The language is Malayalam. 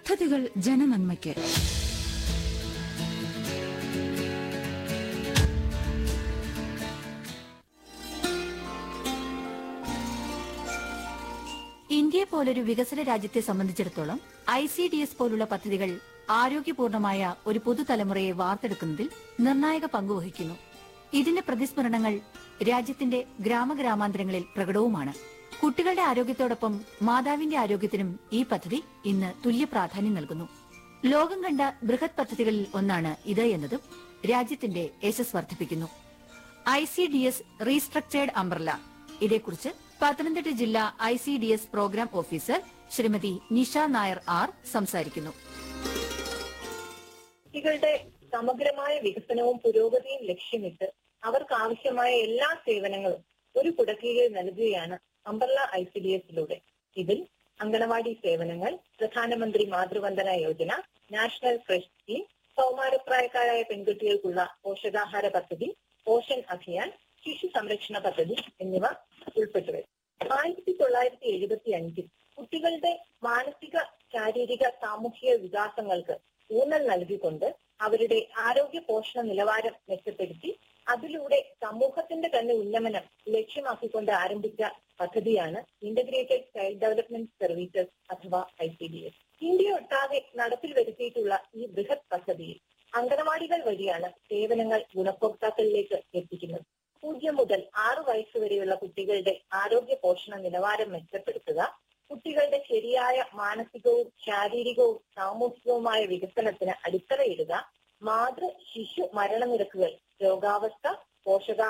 പദ്ധതികൾ ജനനന്മയ്ക്ക് ഇന്ത്യയെ പോലൊരു വികസന രാജ്യത്തെ സംബന്ധിച്ചിടത്തോളം ഐ സി ഡി എസ് പോലുള്ള പദ്ധതികൾ ആരോഗ്യപൂർണമായ ഒരു പുതുതലമുറയെ വാർത്തെടുക്കുന്നതിൽ നിർണായക പങ്കുവഹിക്കുന്നു ഇതിന്റെ പ്രതിസ്മരണങ്ങൾ രാജ്യത്തിന്റെ ഗ്രാമഗ്രാമാന്തരങ്ങളിൽ പ്രകടവുമാണ് കുട്ടികളുടെ ആരോഗ്യത്തോടൊപ്പം മാതാവിന്റെ ആരോഗ്യത്തിനും ഈ പദ്ധതി ഇന്ന് തുല്യ പ്രാധാന്യം നൽകുന്നു ലോകം കണ്ട ബൃഹത് പദ്ധതികളിൽ ഒന്നാണ് ഇത് എന്നതും രാജ്യത്തിന്റെ യശസ് വർദ്ധിപ്പിക്കുന്നു I C D S restructured umbrella ഇതേക്കുറിച്ച് പത്തനംതിട്ട ജില്ലാ I C D S programme officer Shrimati Nisha Nair R സംസാരിക്കുന്നു കുട്ടികളുടെ സമഗ്രമായ വികസനവും പുരോഗതിയും ലക്ഷ്യമിട്ട് അവർക്ക് ആവശ്യമായ എല്ലാ സേവനങ്ങളും ഒരു കുടക്കീഴിൽ നൽകുകയാണ് അംബർല ഐ സി ഡി എസിലൂടെ ഇതിൽ അങ്കണവാടി സേവനങ്ങൾ Pradhan Mantri Matru Vandana Yojana National Creche Scheme കൗമാരപ്രായക്കാരായ പെൺകുട്ടികൾക്കുള്ള പോഷകാഹാര പദ്ധതി പോഷൻ അഭിയാൻ ശിശു സംരക്ഷണ പദ്ധതി എന്നിവ ഉൾപ്പെട്ടു വരും ആയിരത്തി തൊള്ളായിരത്തി എഴുപത്തി അഞ്ചിൽ കുട്ടികളുടെ മാനസിക ശാരീരിക സാമൂഹിക വികാസങ്ങൾക്ക് ഊന്നൽ നൽകിക്കൊണ്ട് അവരുടെ ആരോഗ്യ പോഷണ നിലവാരം മെച്ചപ്പെടുത്തി അതിലൂടെ സമൂഹത്തിന്റെ തന്നെ ഉന്നമനം ലക്ഷ്യമാക്കിക്കൊണ്ട് ആരംഭിച്ച പദ്ധതിയാണ് ഇന്റഗ്രേറ്റഡ് ചൈൽഡ് ഡെവലപ്മെന്റ് സർവീസസ് അഥവാ I C D S India ഒട്ടാകെ നടപ്പിൽ വരുത്തിയിട്ടുള്ള ഈ ബൃഹത് പദ്ധതിയിൽ അംഗനവാടികൾ വഴിയാണ് സേവനങ്ങൾ ഗുണഭോക്താക്കളിലേക്ക് എത്തിക്കുന്നത് പൂജ്യം മുതൽ ആറ് വയസ്സ് വരെയുള്ള കുട്ടികളുടെ ആരോഗ്യ പോഷണ നിലവാരം മെച്ചപ്പെടുത്തുക കുട്ടികളുടെ ശരിയായ മാനസികവും ശാരീരികവും സാമൂഹികവുമായ വികസനത്തിന് അടിത്തറയിടുക മാതൃ ശിശു മരണനിരക്കുകൾ രോഗാവസ്ഥ പോഷകാഹാര